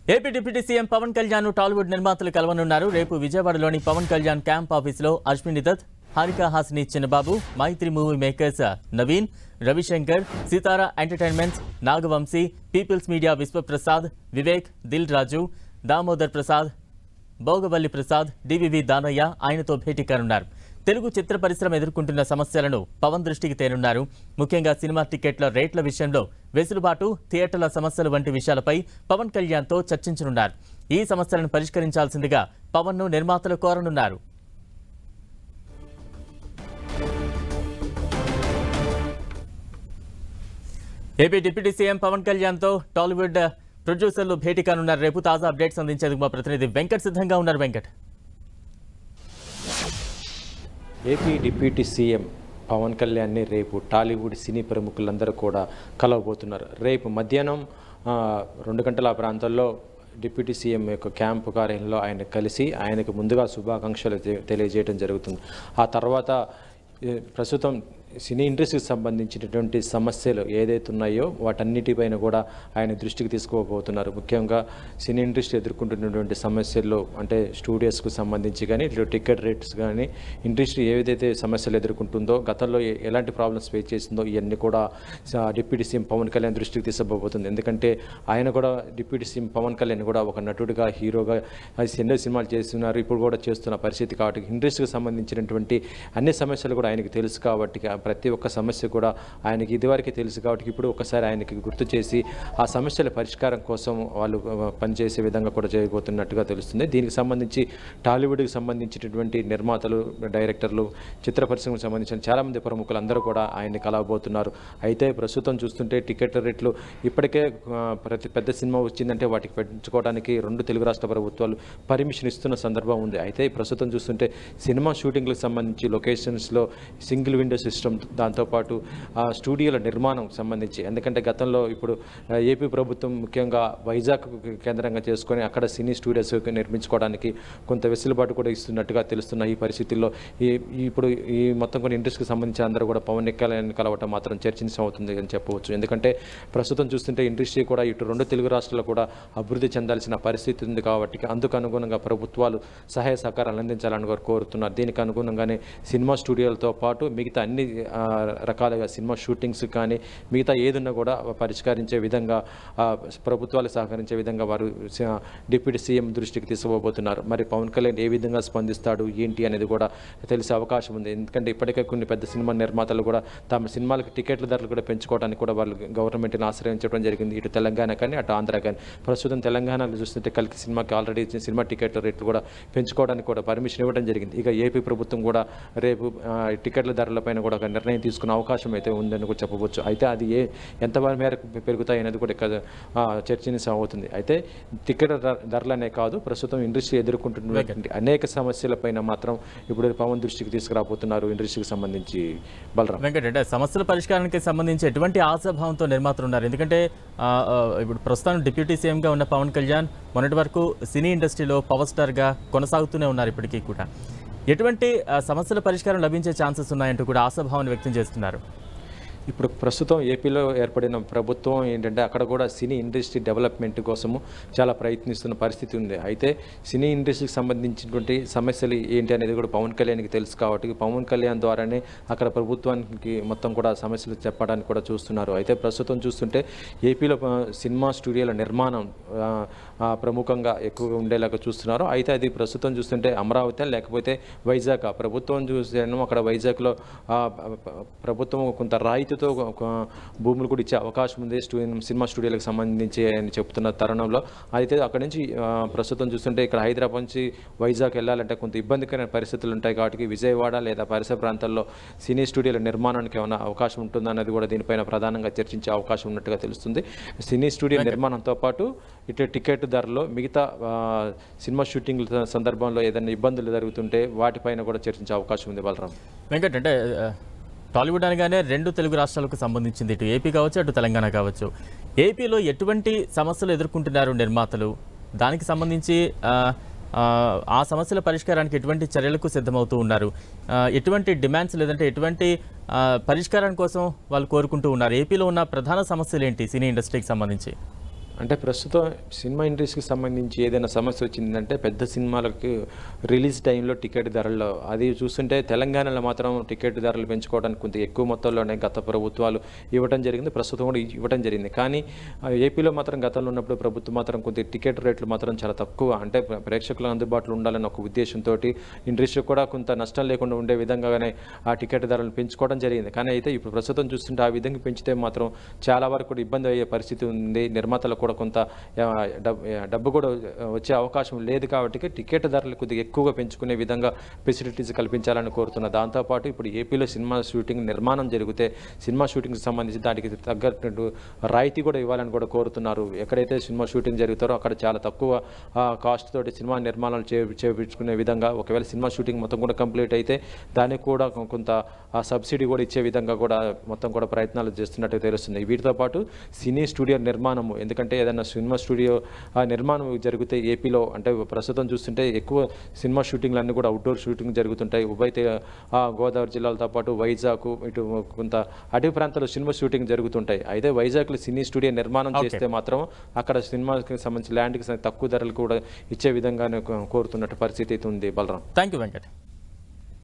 AP deputy CM Pawan Kalyan Tollywood నిర్మాతలు కలవనున్నారు రేపు విజయవాడలోని పవన్ కళ్యాణ్ క్యాంప్ ఆఫీసులో Ashwini Dutt Haarika Hasini Chinnababu Mythri movie makers Naveen Ravishankar Sithara entertainments Nagavamsi people's media Vishwaprasad Vivek Dil Raju Damodar Prasad Bhogavalli Prasad DVV Danayya ఆయనతో భేటీ కానున్నారు తెలుగు చిత్ర పరిశ్రమ ఎదుర్కొంటున్న సమస్యలను పవన్ దృష్టికి తేనున్నారు ముఖ్యంగా సినిమా టికెట్ల రేట్ల విషయంలో వెసులుబాటు థియేటర్ల సమస్యలు వంటి విషయాలపై పవన్ కళ్యాణ్తో చర్చించనున్నారు ఈ సమస్యలను పరిష్కరించాల్సిందిగా పవన్ను నిర్మాతలు కోరనున్నారు ఏపీ డిప్యూటీ సీఎం పవన్ కళ్యాణ్తో టాలీవుడ్ ప్రొడ్యూసర్లు భేటీ కానున్నారు రేపు తాజా అప్డేట్స్ అందించేందుకు మా ప్రతినిధి వెంకట్ సిద్ధంగా ఉన్నారు Venkat AP deputy CM Pawan కళ్యాణ్ని రేపు టాలీవుడ్ సినీ ప్రముఖులందరూ కూడా కలవబోతున్నారు రేపు మధ్యాహ్నం ఆ, రెండు గంటల ఆ ప్రాంతాల్లో డిప్యూటీ సీఎం యొక్క క్యాంపు కార్యాలయంలో ఆయన కలిసి ఆయనకు ముందుగా శుభాకాంక్షలు తె- తెలియజేయడం జరుగుతుంది ఆ తర్వాత ఏ, ప్రస్తుతం సినీ ఇండస్ట్రీకి సంబంధించినటువంటి సమస్యలు ఏదైతే ఉన్నాయో వాటన్నిటిపైన కూడా ఆయన దృష్టికి తీసుకోబోతున్నారు ముఖ్యంగా సినీ ఇండస్ట్రీ ఎదుర్కొంటున్నటువంటి సమస్యల్లో అంటే స్టూడియోస్కు సంబంధించి కానీ ఇట్లా టికెట్ రేట్స్ కానీ ఇండస్ట్రీ ఏదైతే సమస్యలు ఎదుర్కొంటుందో గతంలో ఏ- ఎలాంటి ప్రాబ్లమ్స్ ఫేస్ చేసిందో ఇవన్నీ కూడా స- డిప్యూటీ సీఎం పవన్ కళ్యాణ్ దృష్టికి తీసుకోబోతుంది ఎందుకంటే ఆయన కూడా డిప్యూటీ సీఎం పవన్ కళ్యాణ్ కూడా ఒక నటుడిగా హీరోగా అది ఎన్నో సినిమాలు చేస్తున్నారు ఇప్పుడు కూడా చేస్తున్న పరిస్థితి కాబట్టి ఇండస్ట్రీకి సంబంధించినటువంటి అన్ని సమస్యలు కూడా ఆయనకి తెలుసు కాబట్టి ఆ ప్రతి ఒక్క సమస్య కూడా ఆయనకి ఇదివరకే తెలుసు కాబట్టి ఇప్పుడు ఒకసారి ఆయనకి గుర్తు చేసి ఆ సమస్యల పరిష్కారం కోసం వాళ్ళు ఆ, పనిచేసే విధంగా కూడా చేయబోతున్నట్టుగా తెలుస్తుంది దీనికి సంబంధించి టాలీవుడ్కి సంబంధించినటువంటి నిర్మాతలు డైరెక్టర్లు చిత్ర పరిశ్రమకు సంబంధించిన చాలామంది ప్రముఖులు అందరూ కూడా ఆయన్ని కలవబోతున్నారు అయితే ప్రస్తుతం చూస్తుంటే టికెట్ రేట్లు ఇప్పటికే ఆ, ప్రతి పెద్ద సినిమా వచ్చిందంటే వాటికి పెంచుకోవడానికి రెండు తెలుగు రాష్ట్ర ప్రభుత్వాలు పర్మిషన్ ఇస్తున్న సందర్భం ఉంది అయితే ప్రస్తుతం చూస్తుంటే సినిమా షూటింగ్లకు సంబంధించి లొకేషన్స్లో సింగిల్ విండో సిస్టమ్ దాంతోపాటు ఆ స్టూడియోల నిర్మాణం సంబంధించి ఎందుకంటే గతంలో ఇప్పుడు ఆ, ఏపీ ప్రభుత్వం ముఖ్యంగా వైజాగ్ కేంద్రంగా చేసుకొని అక్కడ సినీ స్టూడియోస్ నిర్మించుకోవడానికి కొంత వెసులుబాటు కూడా ఇస్తున్నట్టుగా తెలుస్తున్న ఈ పరిస్థితుల్లో ఈ ఈ ఇప్పుడు ఈ మొత్తం కొన్ని ఇండస్ట్రీకి సంబంధించి అందరూ కూడా పవన్ కళ్యాణ్ కలవటం మాత్రం చర్చించడం అవుతుంది అని చెప్పవచ్చు ఎందుకంటే ప్రస్తుతం చూస్తుంటే ఇండస్ట్రీ కూడా ఇటు రెండు తెలుగు రాష్ట్రాల్లో కూడా అభివృద్ధి చెందాల్సిన పరిస్థితి ఉంది కాబట్టి అందుకు అనుగుణంగా ప్రభుత్వాలు సహాయ సహకారాలు అందించాలని వారు కోరుతున్నారు దీనికి అనుగుణంగానే సినిమా స్టూడియోలతో పాటు మిగతా అన్ని ఆ, రకాలుగా సినిమా షూటింగ్స్ కానీ మిగతా ఏదున్నా కూడా పరిష్కరించే విధంగా ఆ, ప్రభుత్వాలు సహకరించే విధంగా వారు స- డిప్యూటీ సీఎం దృష్టికి తీసుకుపోతున్నారు మరి పవన్ కళ్యాణ్ ఏ విధంగా స్పందిస్తాడు ఏంటి అనేది కూడా తెలిసే అవకాశం ఉంది ఎందుకంటే ఇప్పటికే కొన్ని పెద్ద సినిమా నిర్మాతలు కూడా తమ సినిమాలకు టికెట్ల ధరలు కూడా పెంచుకోవడానికి కూడా వాళ్ళు గవర్నమెంట్ని ఆశ్రయించడం జరిగింది ఇటు తెలంగాణ కానీ అటు ఆంధ్ర కానీ ప్రస్తుతం తెలంగాణలో చూస్తుంటే కలికి సినిమాకి ఆల్రెడీ ఇచ్చిన సినిమా టికెట్ల రేట్లు కూడా పెంచుకోవడానికి కూడా పర్మిషన్ ఇవ్వడం జరిగింది ఇక ఏపీ ప్రభుత్వం కూడా రేపు ఆ, టికెట్ల ధరలపైన కూడా ఒక నిర్ణయం తీసుకునే అవకాశం అయితే ఉందని కూడా చెప్పవచ్చు అయితే అది ఏ ఎంత మేరకు పెరుగుతాయి అనేది కూడా ఇక్కడ ఆ, చర్చనీయం అవుతుంది అయితే టికెట్ ధర- ధరలనే కాదు ప్రస్తుతం ఇండస్ట్రీ ఎదుర్కొంటున్నటువంటి అనేక సమస్యలపైన మాత్రం ఇప్పుడు పవన్ దృష్టికి తీసుకురాబోతున్నారు ఇండస్ట్రీకి సంబంధించి బలరాం వెంకట్ అంటే సమస్యల పరిష్కారానికి సంబంధించి ఎటువంటి ఆశాభావంతో నిర్మాతలు ఉన్నారు ఎందుకంటే ఆ, ఆ, ఇప్పుడు ప్రస్తుతం డిప్యూటీ సీఎంగా ఉన్న పవన్ కళ్యాణ్ మొన్నటి వరకు సినీ ఇండస్ట్రీలో పవర్ స్టార్గా కొనసాగుతూనే ఉన్నారు ఇప్పటికీ కూడా ఎటువంటి ఆ, సమస్యల పరిష్కారం లభించే ఛాన్సెస్ ఉన్నాయంటూ కూడా ఆశాభావాన్ని వ్యక్తం చేస్తున్నారు ఇప్పుడు ప్రస్తుతం ఏపీలో ఏర్పడిన ప్రభుత్వం ఏంటంటే అక్కడ కూడా సినీ ఇండస్ట్రీ డెవలప్మెంట్ కోసము చాలా ప్రయత్నిస్తున్న పరిస్థితి ఉంది అయితే సినీ ఇండస్ట్రీకి సంబంధించినటువంటి సమస్యలు ఏంటి అనేది కూడా పవన్ కళ్యాణ్కి తెలుసు కాబట్టి పవన్ కళ్యాణ్ ద్వారానే అక్కడ ప్రభుత్వానికి మొత్తం కూడా సమస్యలు చెప్పడానికి కూడా చూస్తున్నారు అయితే ప్రస్తుతం చూస్తుంటే ఏపీలో ఆ, సినిమా స్టూడియోల నిర్మాణం ఆ, ఆ, ప్రముఖంగా ఎక్కువగా ఉండేలాగా చూస్తున్నారు అయితే అది ప్రస్తుతం చూస్తుంటే అమరావతి లేకపోతే వైజాగ్ ప్రభుత్వం చూసాను అక్కడ వైజాగ్లో ఆ, ప- ప్రభుత్వం కొంత రాయితీతో ఒక భూములు కూడా ఇచ్చే అవకాశం ఉంది స్టూ సినిమా స్టూడియోలకు సంబంధించి అని చెప్తున్న తరుణంలో అయితే అక్కడ నుంచి ఆ, ప్రస్తుతం చూస్తుంటే ఇక్కడ హైదరాబాద్ నుంచి వైజాగ్ వెళ్ళాలంటే కొంత ఇబ్బందికరమైన పరిస్థితులు ఉంటాయి కాబట్టి విజయవాడ లేదా పరిసర ప్రాంతాల్లో సినీ స్టూడియోల నిర్మాణానికి ఏమైనా అవకాశం ఉంటుందా అనేది కూడా దీనిపైన ప్రధానంగా చర్చించే అవకాశం ఉన్నట్టుగా తెలుస్తుంది సినీ స్టూడియో నిర్మాణంతో పాటు ఇటు టికెట్ ధరలో మిగతా ఆ, సినిమా షూటింగ్ల సందర్భంలో ఏదైనా ఇబ్బందులు జరుగుతుంటే వాటిపైన కూడా చర్చించే అవకాశం ఉంది బలరాం వెంకట్ అంటే ఆ, టాలీవుడ్ అనగానే రెండు తెలుగు రాష్ట్రాలకు సంబంధించింది ఇటు ఏపీ కావచ్చు అటు తెలంగాణ కావచ్చు ఏపీలో ఎటువంటి సమస్యలు ఎదుర్కొంటున్నారు నిర్మాతలు దానికి సంబంధించి ఆ, ఆ, ఆ సమస్యల పరిష్కారానికి ఎటువంటి చర్యలకు సిద్ధమవుతూ ఉన్నారు ఆ, ఎటువంటి డిమాండ్స్ లేదంటే ఎటువంటి ఆ, పరిష్కారం కోసం వాళ్ళు కోరుకుంటూ ఉన్నారు ఏపీలో ఉన్న ప్రధాన సమస్యలు ఏంటి సినీ ఇండస్ట్రీకి సంబంధించి అంటే ప్రస్తుతం సినిమా ఇండస్ట్రీకి సంబంధించి ఏదైనా సమస్య వచ్చిందంటే పెద్ద సినిమాలకు రిలీజ్ టైంలో టికెట్ ధరల్లో అది చూస్తుంటే తెలంగాణలో మాత్రం టికెట్ ధరలు పెంచుకోవడానికి కొంత ఎక్కువ మొత్తంలోనే గత ప్రభుత్వాలు ఇవ్వడం జరిగింది ప్రస్తుతం కూడా ఇవ్వడం జరిగింది కానీ ఆ, ఏపీలో మాత్రం గతంలో ఉన్నప్పుడు ప్రభుత్వం మాత్రం కొంత టికెట్ రేట్లు మాత్రం చాలా తక్కువ అంటే ప్ర- ప్రేక్షకులకు అందుబాటులో ఉండాలని ఒక ఉద్దేశంతో ఇండస్ట్రీ కూడా కొంత నష్టం లేకుండా ఉండే విధంగానే ఆ టికెట్ ధరలు పెంచుకోవడం జరిగింది కానీ అయితే ఇప్పుడు ప్రస్తుతం చూస్తుంటే ఆ విధంగా పెంచితే మాత్రం చాలా వరకు కూడా ఇబ్బంది అయ్యే పరిస్థితి ఉంది నిర్మాతలకు కూడా కొంత ఆ, డబ్- ఆ, డబ్బు కూడా వచ్చే అవకాశం లేదు కాబట్టి టికెట్ ధరలు కొద్దిగా ఎక్కువగా పెంచుకునే విధంగా ఫెసిలిటీస్ కల్పించాలని కోరుతున్నా దాంతోపాటు ఇప్పుడు ఏపీలో సినిమా షూటింగ్ నిర్మాణం జరిగితే సినిమా షూటింగ్కి సంబంధించి దానికి తగ్గట్టు రాయితీ కూడా ఇవ్వాలని కూడా కోరుతున్నారు ఎక్కడైతే సినిమా షూటింగ్ జరుగుతారో అక్కడ చాలా తక్కువ కాస్ట్ తోటి సినిమా నిర్మాణాలు చే చేపించుకునే విధంగా ఒకవేళ సినిమా షూటింగ్ మొత్తం కూడా కంప్లీట్ అయితే దానికి కూడా కొ- కొంత ఆ సబ్సిడీ కూడా ఇచ్చే విధంగా కూడా మొత్తం కూడా ప్రయత్నాలు చేస్తున్నట్టు తెలుస్తుంది వీటితో పాటు సినీ స్టూడియో నిర్మాణము ఎందుకంటే ఏదైనా సినిమా స్టూడియో ఆ నిర్మాణం జరిగితే ఏపీలో అంటే ప్రస్తుతం చూస్తుంటే ఎక్కువ సినిమా షూటింగ్లు అన్నీ కూడా అవుట్డోర్ షూటింగ్ జరుగుతుంటాయి ఉభయ తే- ఆ గోదావరి జిల్లాలతో పాటు వైజాగ్ ఇటు కొంత అటవీ ప్రాంతాల్లో సినిమా షూటింగ్ జరుగుతుంటాయి అయితే వైజాగ్లో సినీ స్టూడియో నిర్మాణం చేస్తే మాత్రం అక్కడ సినిమాకి సంబంధించి ల్యాండ్కి తక్కువ ధరలు కూడా ఇచ్చే విధంగానే కో- కోరుతున్నట్టు పరిస్థితి అయితే ఉంది బలరాం థ్యాంక్ యూ వెంకట్